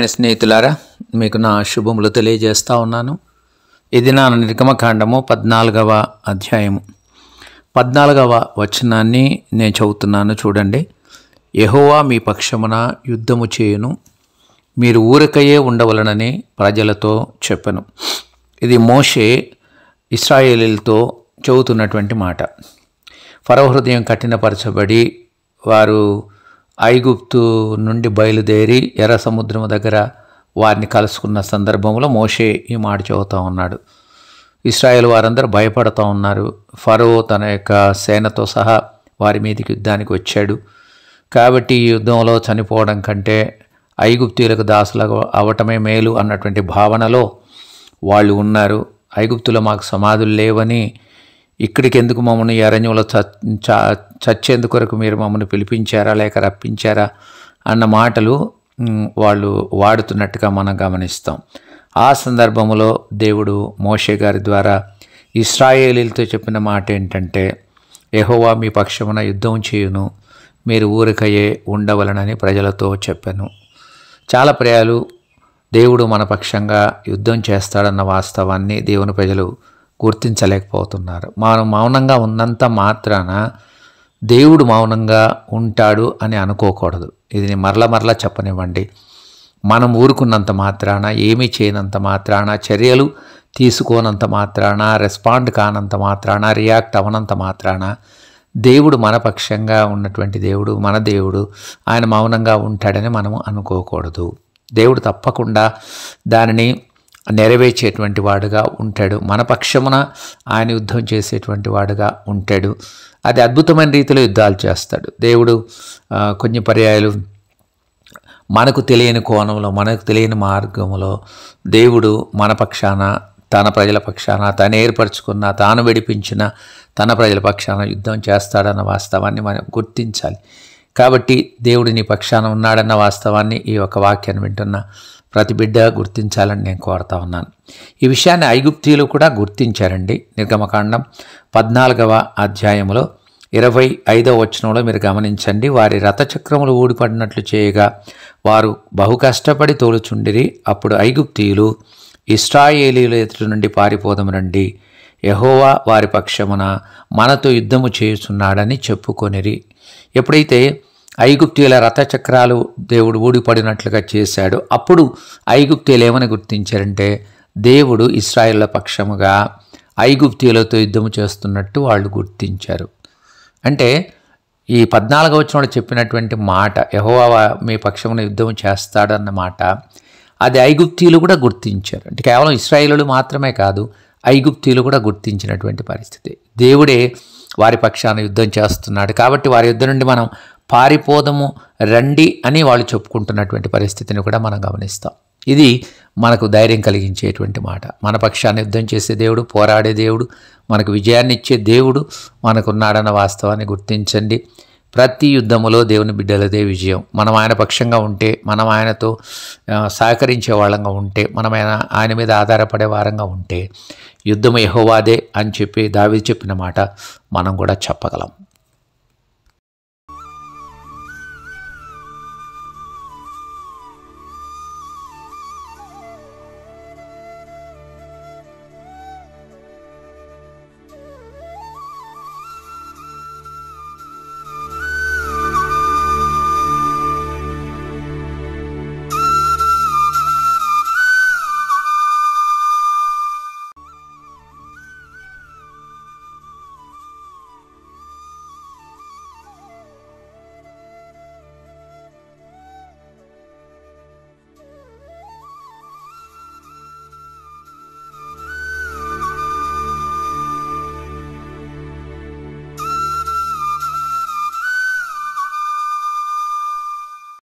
ప్రియమైన స్నేహితులారా మీకు నా శుభములు తెలియజేస్తా ఉన్నాను ఇది నా నిర్గమకాండము పద్నాలుగవ అధ్యాయము పద్నాలుగవ వచనాన్ని నేను చదువుతున్నాను చూడండి యెహోవా మీ పక్షమున యుద్ధము చేయును మీరు ఊరకయే ఉండవలనని ప్రజలతో చెప్పను ఇది మోషే ఇస్రాయేలీలతో చెబుతున్నటువంటి మాట ఫరో హృదయం కఠినపరచబడి వారు ఐగుప్తు నుండి బయలుదేరి ఎర్ర సముద్రం దగ్గర వారిని కలుసుకున్న సందర్భంలో మోషే ఈ మాట చెబుతా ఉన్నాడు ఇస్రాయేల్ వారందరూ భయపడుతూ ఉన్నారు ఫరో తన యొక్క సేనతో సహా వారి మీదకి యుద్ధానికి వచ్చాడు కాబట్టి ఈ యుద్ధంలో చనిపోవడం కంటే ఐగుప్తీయులకు దాసులకు అవటమే మేలు అన్నటువంటి భావనలో వాళ్ళు ఉన్నారు ఐగుప్తులో మాకు సమాధులు లేవని ఇక్కడికి ఎందుకు మమ్మల్ని ఈ అరణ్యంలో చ చ- చచ్చేందుకు కొరకు మీరు మమ్మల్ని పిలిపించారా లేక రప్పించారా అన్న మాటలు మ్, వాళ్ళు వాడుతున్నట్టుగా మనం గమనిస్తాం ఆ సందర్భంలో దేవుడు మోషే గారి ద్వారా ఇస్రాయేలీలతో చెప్పిన మాట ఏంటంటే యెహోవా మీ పక్షమున యుద్ధం చేయును మీరు ఊరికయే ఉండవలనని ప్రజలతో చెప్పాను చాలా ప్రయాలు దేవుడు మన పక్షంగా యుద్ధం చేస్తాడన్న వాస్తవాన్ని దేవుని ప్రజలు గుర్తించలేకపోతున్నారు మనం మౌనంగా ఉన్నంత మాత్రాన దేవుడు మౌనంగా ఉంటాడు అని అనుకోకూడదు ఇది నేను మరల మరలా చెప్పనివ్వండి మనం ఊరుకున్నంత మాత్రాన ఏమీ చేయనంత మాత్రాన చర్యలు తీసుకోనంత మాత్రాన రెస్పాండ్ కానంత మాత్రాన రియాక్ట్ అవనంత మాత్రాన దేవుడు మన పక్షంగా ఉన్నటువంటి దేవుడు మన దేవుడు ఆయన మౌనంగా ఉంటాడని మనము అనుకోకూడదు దేవుడు తప్పకుండా దానిని నెరవేర్చేటువంటి వాడుగా ఉంటాడు మన పక్షమున ఆయన యుద్ధం చేసేటువంటి వాడుగా ఉంటాడు అది అద్భుతమైన రీతిలో యుద్ధాలు చేస్తాడు దేవుడు ఆ, కొన్ని పర్యాయాలు మనకు తెలియని కోణంలో మనకు తెలియని మార్గంలో దేవుడు మన పక్షాన తన ప్రజల పక్షాన తను ఏర్పరచుకున్న తాను విడిపించిన తన ప్రజల పక్షాన యుద్ధం చేస్తాడన్న వాస్తవాన్ని మనం గుర్తించాలి కాబట్టి దేవుడు నీ పక్షాన ఉన్నాడన్న వాస్తవాన్ని ఈ యొక్క వాక్యాన్ని వింటున్న ప్రతి బిడ్డ గుర్తించాలని నేను కోరుతా ఉన్నాను ఈ విషయాన్ని ఐగుప్తీయులు కూడా గుర్తించారండి నిర్గమకాండం పద్నాలుగవ అధ్యాయంలో ఇరవై ఐదవ వచనంలో మీరు గమనించండి వారి రథచక్రములు ఊడిపడినట్లు చేయగా వారు బహు కష్టపడి తోలుచుండిరి అప్పుడు ఐగుప్తీయులు ఇస్రాయేలీల ఎదుటి నుండి పారిపోదమునండి యహోవా వారి పక్షమున మనతో యుద్ధము చేయుచున్నాడని చెప్పుకొనిరి ఎప్పుడైతే ఐగుప్తీయుల రథచక్రాలు దేవుడు ఊడిపడినట్లుగా చేశాడు అప్పుడు ఐగుప్తీయులు ఏమని గుర్తించారంటే దేవుడు ఇస్రాయేళ్ల పక్షముగా ఐగుప్తీయులతో యుద్ధము చేస్తున్నట్టు వాళ్ళు గుర్తించారు అంటే ఈ పద్నాలుగవ వచనంలో చెప్పినటువంటి మాట యహోవా మీ పక్షమున యుద్ధం చేస్తాడన్న మాట అది ఐగుప్తీయులు కూడా గుర్తించారు అంటే కేవలం ఇస్రాయేలులు మాత్రమే కాదు ఐగుప్తీయులు కూడా గుర్తించినటువంటి పరిస్థితి దేవుడే వారి పక్షాన యుద్ధం చేస్తున్నాడు కాబట్టి వారి యుద్ధం నుండి మనం పారిపోదము రండి అని వాళ్ళు చెప్పుకుంటున్నటువంటి పరిస్థితిని కూడా మనం గమనిస్తాం ఇది మనకు ధైర్యం కలిగించేటువంటి మాట మన పక్షాన్ని యుద్ధం చేసే దేవుడు పోరాడే దేవుడు మనకు విజయాన్ని ఇచ్చే దేవుడు మనకున్నాడన్న వాస్తవాన్ని గుర్తించండి ప్రతి యుద్ధములో దేవుని బిడ్డలదే విజయం మనం ఆయన పక్షంగా ఉంటే మనం ఆయనతో ఆ, సహకరించే వాళ్ళంగా ఉంటే మనం ఆయన ఆయన మీద ఆధారపడే వారంగా ఉంటే యుద్ధం యెహోవాదే అని చెప్పి దావి చెప్పిన మాట మనం కూడా చెప్పగలం